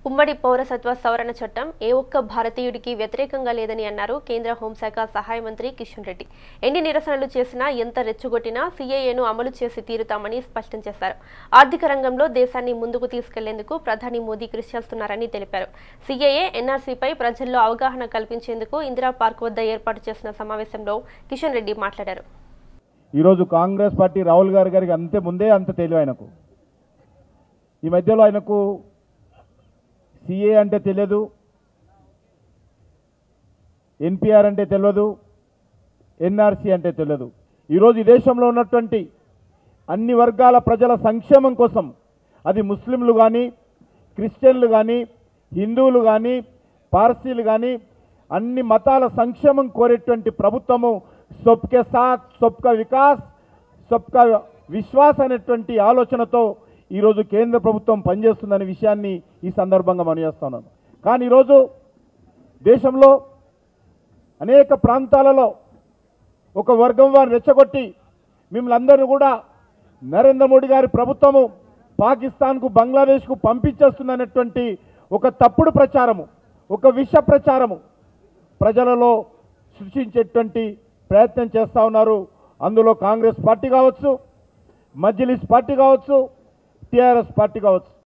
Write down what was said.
ఉమ్మడి పౌరసత్వ సవరణ చట్టం ఏ ఒక్క భారతీయుడికి వ్యతిరేకంగా లేదని అన్నారు కేంద్ర హోంశాఖ సహాయ మంత్రి కిషన్ రెడ్డి ఎన్ని నిరసనలు చేసినా ఎంత రెచ్చగొట్టినా సీఏఏను అమలు చేసి తీరుతామని స్పష్టం చేశారు ఆర్థిక రంగంలో దేశాన్ని ముందుకు తీసుకెళ్లేందుకు ప్రధాని మోదీ కృషి చేస్తున్నారని తెలిపారు సీఏఏ ఎన్ఆర్సీపై ప్రజల్లో అవగాహన కల్పించేందుకు ఇందిరా పార్క్ వద్ద ఏర్పాటు చేసిన సమావేశంలో కిషన్ రెడ్డి మాట్లాడారు ఈరోజు కాంగ్రెస్ పార్టీ రాహుల్ గారి గారికి అంతే ముందే అంత తెలివి ఆయనకు ఈ మధ్యలో ఆయనకు సిఏ అంటే తెలియదు ఎన్పిఆర్ అంటే తెలియదు ఎన్ఆర్సీ అంటే తెలియదు ఈరోజు ఈ దేశంలో ఉన్నటువంటి అన్ని వర్గాల ప్రజల సంక్షేమం కోసం అది ముస్లింలు కానీ క్రిస్టియన్లు కానీ హిందువులు కానీ పార్సీలు కానీ అన్ని మతాల సంక్షేమం కోరేటువంటి ప్రభుత్వము సొబ్కే సాత్ సొబ్కా వికాస్ సొబ్కా విశ్వాస్ అనేటువంటి ఆలోచనతో ఈరోజు కేంద్ర ప్రభుత్వం పనిచేస్తుందనే విషయాన్ని ఈ సందర్భంగా మనం చేస్తున్నాను కానీ ఈరోజు దేశంలో అనేక ప్రాంతాలలో ఒక వర్గం వారిని రెచ్చగొట్టి మిమ్మల్ని అందరినీ కూడా నరేంద్ర మోడీ గారి ప్రభుత్వము పాకిస్తాన్కు బంగ్లాదేశ్కు పంపించేస్తుందనేటువంటి ఒక తప్పుడు ప్రచారము ఒక విష ప్రచారము ప్రజలలో సృష్టించేటువంటి ప్రయత్నం చేస్తూ ఉన్నారు అందులో కాంగ్రెస్ పార్టీ కావచ్చు మజ్లిస్ పార్టీ కావచ్చు టీఆర్ఎస్ పార్టీ కావచ్చు